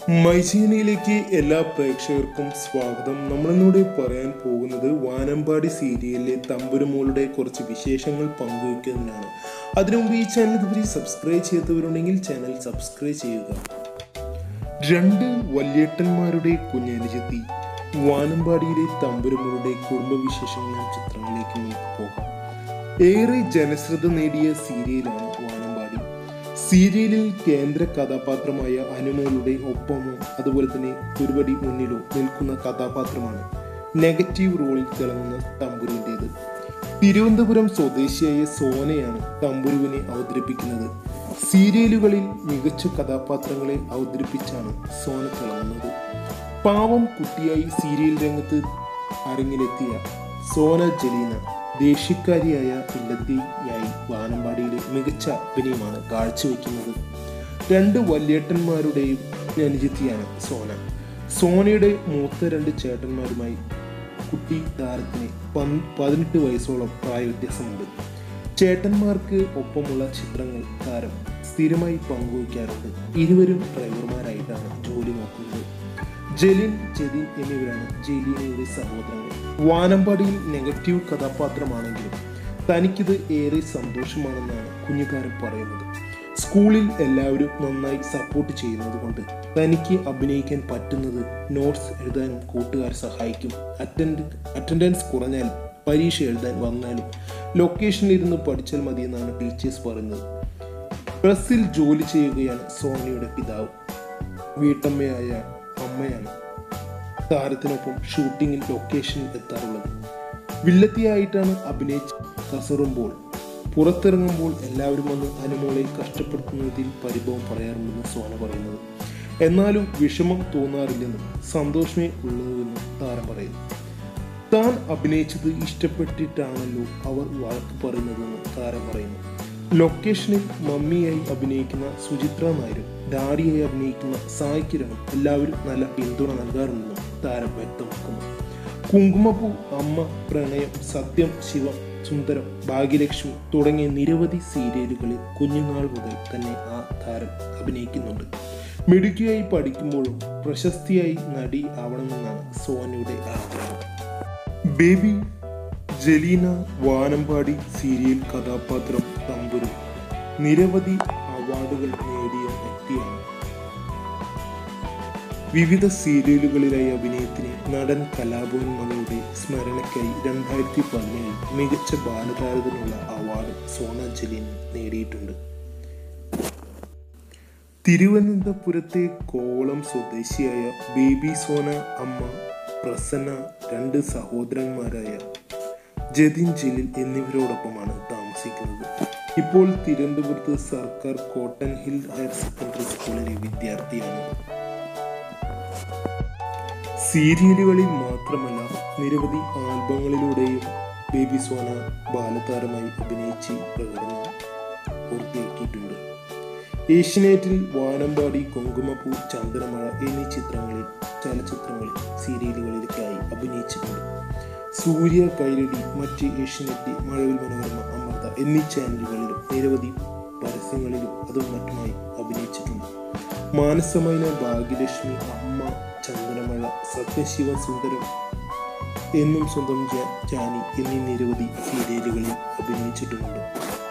മൈസീനയിലേക്ക് എല്ലാ പ്രേക്ഷകർക്കും സ്വാഗതം നമ്മളിന്നൂടെ പറയാൻ പോകുന്നത് വാനമ്പാടി സീരിയലിലെ തമ്പുരുമോളുടെ കുറച്ച് വിശേഷങ്ങൾ പങ്കുവയ്ക്കുന്നതിനാണ് അതിനു മുമ്പ് ഈ ചാനൽ ഇതുവരെ സബ്സ്ക്രൈബ് ചെയ്യാത്തവരുണ്ടെങ്കിൽ ചാനൽ സബ്സ്ക്രൈബ് ചെയ്യുക രണ്ട് വല്യേട്ടന്മാരുടെ കുഞ്ഞനുജത്തി വാനമ്പാടിയിലെ തമ്പുരുമോളുടെ കുടുംബവിശേഷങ്ങളും ചിത്രങ്ങളിലേക്ക് നമുക്ക് പോകാം ഏറെ ജനശ്രദ്ധ നേടിയ സീരിയലാണ് വാനമ്പാടി സീരിയലിൽ കേന്ദ്ര കഥാപാത്രമായ അനുമോളുടെ ഒപ്പമോ അതുപോലെ തന്നെ ഒരുപടി മുന്നിലോ നിൽക്കുന്ന കഥാപാത്രമാണ് നെഗറ്റീവ് റോളിൽ തിളങ്ങുന്ന തമ്പുരുവിൻ്റെത് തിരുവനന്തപുരം സ്വദേശിയായ സോനയാണ് തമ്പുരുവിനെ അവതരിപ്പിക്കുന്നത് സീരിയലുകളിൽ മികച്ച കഥാപാത്രങ്ങളെ അവതരിപ്പിച്ചാണ് സോന തിളങ്ങുന്നത് പാവം കുട്ടിയായി സീരിയൽ രംഗത്ത് അരങ്ങിലെത്തിയ സോന ജലീന ദേഷ്യക്കാരിയായ ഇല്ലത്തിയായി വാനമ്പാടിയിലെ മികച്ച അഭിനയമാണ് കാഴ്ചവെക്കുന്നത് രണ്ട് വല്യേട്ടന്മാരുടെയും അനുജത്തിയാണ് സോന സോനയുടെ മൂത്ത രണ്ട് ചേട്ടന്മാരുമായി കുട്ടി താരത്തിന് പന് പതിനെട്ട് വയസ്സോളം പ്രായവ്യത്യാസമുണ്ട് ചേട്ടന്മാർക്ക് ഒപ്പമുള്ള ചിത്രങ്ങൾ താരം സ്ഥിരമായി പങ്കുവയ്ക്കാറുണ്ട് ഇരുവരും ഡ്രൈവർമാരായിട്ടാണ് ജോലി നോക്കുന്നത് ജലിൻ ജതിൻ എന്നിവരാണ് ജലീനയുടെ സഹോദരങ്ങൾ വാനമ്പാടിയിൽ നെഗറ്റീവ് കഥാപാത്രമാണെങ്കിലും തനിക്കിത് ഏറെ സന്തോഷമാണെന്നാണ് കുഞ്ഞുകാരൻ പറയുന്നത് സ്കൂളിൽ എല്ലാവരും നന്നായി സപ്പോർട്ട് ചെയ്യുന്നത് കൊണ്ട് തനിക്ക് അഭിനയിക്കാൻ പറ്റുന്നത് നോട്ട്സ് എഴുതാനും കൂട്ടുകാർ സഹായിക്കും അറ്റൻഡ് അറ്റൻഡൻസ് കുറഞ്ഞാലും പരീക്ഷ എഴുതാൻ വന്നാലും ലൊക്കേഷനിൽ ഇരുന്ന് പഠിച്ചാൽ മതിയെന്നാണ് ടീച്ചേഴ്സ് പറയുന്നത് പ്രസ്സിൽ ജോലി ചെയ്യുകയാണ് സോണിയുടെ പിതാവ് വീട്ടമ്മയായ അമ്മയാണ് താരത്തിനൊപ്പം ഷൂട്ടിങ്ങിൽ ലൊക്കേഷനിൽ എത്താറുള്ളത് വില്ലത്തിയായിട്ടാണ് അഭിനയിച്ച് കസറുമ്പോൾ പുറത്തിറങ്ങുമ്പോൾ എല്ലാവരും വന്ന് അനുമോളെ കഷ്ടപ്പെടുത്തുന്നതിൽ പരിഭവം പറയാറുണ്ടെന്ന് സോന പറയുന്നത് എന്നാലും വിഷമം തോന്നാറില്ലെന്നും സന്തോഷമേ ഉള്ളൂവെന്നും താരം പറയുന്നു താൻ അഭിനയിച്ചത് ഇഷ്ടപ്പെട്ടിട്ടാണല്ലോ അവർ വഴക്ക് പറയുന്നതെന്ന് താരം പറയുന്നു ലൊക്കേഷനിൽ മമ്മിയായി അഭിനയിക്കുന്ന സുചിത്ര നായരും ഡാഡിയായി അഭിനയിക്കുന്ന സായ് കിരണും എല്ലാവരും നല്ല പിന്തുണ നൽകാറുണ്ടെന്നും താരം വ്യക്തമാക്കുന്നു കുങ്കുമപ്പൂ അമ്മ പ്രണയം സത്യം ശിവം സുന്ദരം ഭാഗ്യലക്ഷ്മി തുടങ്ങിയ നിരവധി സീരിയലുകളിൽ കുഞ്ഞുനാൾ മുതൽ തന്നെ ആ താരം അഭിനയിക്കുന്നുണ്ട് മിടുക്കിയായി പഠിക്കുമ്പോഴും പ്രശസ്തിയായി നടി ആവണമെന്നാണ് സോനയുടെ ആഗ്രഹം ബേബി ജലീന വാനമ്പാടി സീരിയൽ കഥാപാത്രം തമ്പുരു നിരവധി അവാർഡുകൾ നേടിയ വ്യക്തിയാണ് വിവിധ സീരിയലുകളിലായി അഭിനയത്തിന് നടൻ കലാഭവൻ മണിയുടെ സ്മരണയ്ക്കായി രണ്ടായിരത്തി പതിനേഴിൽ മികച്ച ബാലതാരത്തിനുള്ള അവാർഡ് സോന ജലീൻ നേടിയിട്ടുണ്ട് തിരുവനന്തപുരത്തെ കോളം സ്വദേശിയായ ബേബി സോന അമ്മ പ്രസന്ന രണ്ട് സഹോദരന്മാരായ ജതിൻ ജലീൽ എന്നിവരോടൊപ്പമാണ് താമസിക്കുന്നത് ഇപ്പോൾ തിരുവനന്തപുരത്ത് സർക്കാർ കോട്ടൺ ഹിൽ ഹയർ സെക്കൻഡറി സ്കൂളിലെ വിദ്യാർത്ഥിയാണ് സീരിയലുകളിൽ മാത്രമല്ല നിരവധി ആൽബങ്ങളിലൂടെയും ബേബി സോന ബാലതാരമായി അഭിനയിച്ച് പ്രകടനം പൂർത്തിയാക്കിയിട്ടുണ്ട് ഏഷ്യനെറ്റിൽ വാനമ്പാടി കുങ്കുമപ്പൂ ചന്ദനമഴ എന്നീ ചിത്രങ്ങളിൽ ചലച്ചിത്രങ്ങളിൽ സീരിയലുകളിലേക്കായി അഭിനയിച്ചിട്ടുണ്ട് സൂര്യ കൈരടി മറ്റ് ഏഷ്യനെറ്റ് മഴവിൽ മനോരമ അമൃത എന്നീ ചാനലുകളിലും നിരവധി പരസ്യങ്ങളിലും അതും മറ്റുമായി അഭിനയിച്ചിട്ടുണ്ട് മാനസമൈന ഭാഗ്യലക്ഷ്മി അമ്മ ചന്ദനമഴ സത്യശിവ സുന്ദരം എന്നും സ്വന്തം ജാനി എന്നീ നിരവധി സീരിയലുകളിൽ അഭിനയിച്ചിട്ടുമുണ്ട്